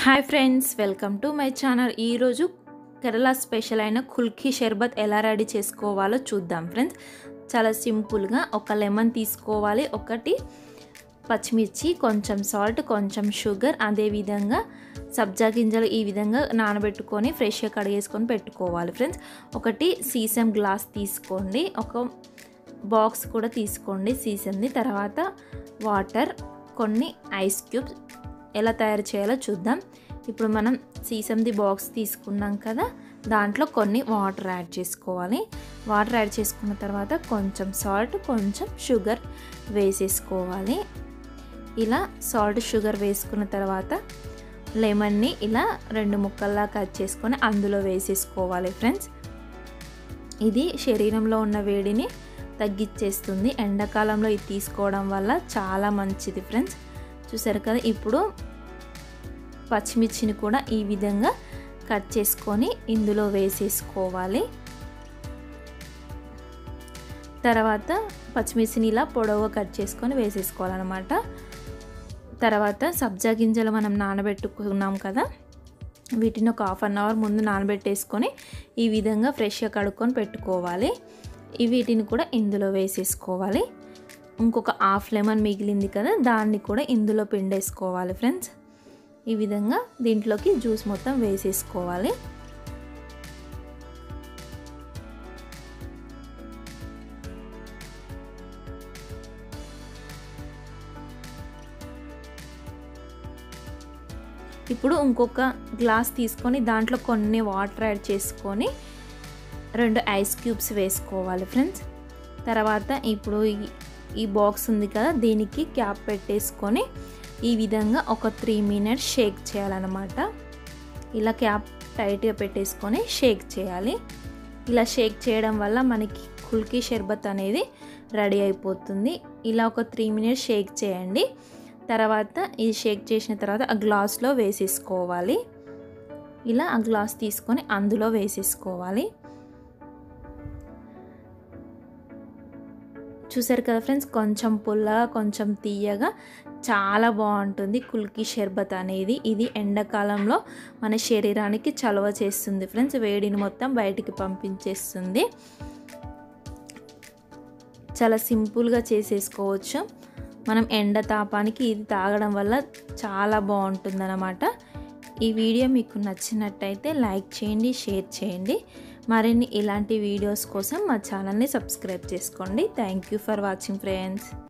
hi friends welcome to my channel ఈరోజు Kerala special అయిన కుల్కీ షర్బత్ ఎలా రెడీ చేసుకోవాలో చూద్దాం ఫ్రెండ్స్ చాలా సింపుల్గా ఒక లెమన్ తీసుకోవాలి ఒకటి పచ్చిమిర్చి కొంచెం సాల్ట్ కొంచెం షుగర్ అదేవిధంగా సబ్జా గింజలు ఈ విధంగా నానబెట్టుకొని ఫ్రెష్గా కడిగేసుకొని పెట్టుకోవాలి ఫ్రెండ్స్ ఒకటి సీసం గ్లాస్ తీసుకోండి ఒక బాక్స్ కూడా తీసుకోండి సీసంది తర్వాత వాటర్ కొన్ని ఐస్ క్యూబ్స్ ఎలా తయారు చేయాలో చూద్దాం ఇప్పుడు మనం సీసంది బాక్స్ తీసుకున్నాం కదా దాంట్లో కొన్ని వాటర్ యాడ్ చేసుకోవాలి వాటర్ యాడ్ చేసుకున్న తర్వాత కొంచెం సాల్ట్ కొంచెం షుగర్ వేసేసుకోవాలి ఇలా సాల్ట్ షుగర్ వేసుకున్న తర్వాత లెమన్ని ఇలా రెండు ముక్కల్లా కట్ చేసుకొని అందులో వేసేసుకోవాలి ఫ్రెండ్స్ ఇది శరీరంలో ఉన్న వేడిని తగ్గించేస్తుంది ఎండాకాలంలో ఇది తీసుకోవడం వల్ల చాలా మంచిది ఫ్రెండ్స్ చూసారు కదా ఇప్పుడు పచ్చిమిర్చిని కూడా ఈ విధంగా కట్ చేసుకొని ఇందులో వేసేసుకోవాలి తర్వాత పచ్చిమిర్చిని ఇలా పొడవుగా కట్ చేసుకొని వేసేసుకోవాలన్నమాట తర్వాత సబ్జా గింజలు మనం నానబెట్టుకున్నాం కదా వీటిని ఒక హాఫ్ అన్ అవర్ ముందు నానబెట్టేసుకొని ఈ విధంగా ఫ్రెష్గా కడుక్కొని పెట్టుకోవాలి వీటిని కూడా ఇందులో వేసేసుకోవాలి ఇంకొక హాఫ్ లెమన్ మిగిలింది కదా దాన్ని కూడా ఇందులో పిండేసుకోవాలి ఫ్రెండ్స్ ఈ విధంగా దీంట్లోకి జ్యూస్ మొత్తం వేసేసుకోవాలి ఇప్పుడు ఇంకొక గ్లాస్ తీసుకొని దాంట్లో కొన్ని వాటర్ యాడ్ చేసుకొని రెండు ఐస్ క్యూబ్స్ వేసుకోవాలి ఫ్రెండ్స్ తర్వాత ఇప్పుడు ఈ బాక్స్ ఉంది కదా దీనికి క్యాప్ పెట్టేసుకొని ఈ విధంగా ఒక త్రీ మినిట్స్ షేక్ చేయాలన్నమాట ఇలా క్యాప్ టైట్గా పెట్టేసుకొని షేక్ చేయాలి ఇలా షేక్ చేయడం వల్ల మనకి కుల్కీ షర్బత్ అనేది రెడీ అయిపోతుంది ఇలా ఒక త్రీ మినిట్స్ షేక్ చేయండి తర్వాత ఇది షేక్ చేసిన తర్వాత ఆ గ్లాస్లో వేసేసుకోవాలి ఇలా ఆ గ్లాస్ తీసుకొని అందులో వేసేసుకోవాలి చూసారు కదా ఫ్రెండ్స్ కొంచెం పుల్లగా కొంచెం తీయగా చాలా బాగుంటుంది కుల్కీ షర్బత్ అనేది ఇది ఎండాకాలంలో మన శరీరానికి చలవ చేస్తుంది ఫ్రెండ్స్ వేడిని మొత్తం బయటికి పంపించేస్తుంది చాలా సింపుల్గా చేసేసుకోవచ్చు మనం ఎండ తాపానికి ఇది తాగడం వల్ల చాలా బాగుంటుందన్నమాట ఈ వీడియో మీకు నచ్చినట్టయితే లైక్ చేయండి షేర్ చేయండి మరిన్ని ఇలాంటి వీడియోస్ కోసం మా ఛానల్ని సబ్స్క్రైబ్ చేసుకోండి thank you for watching friends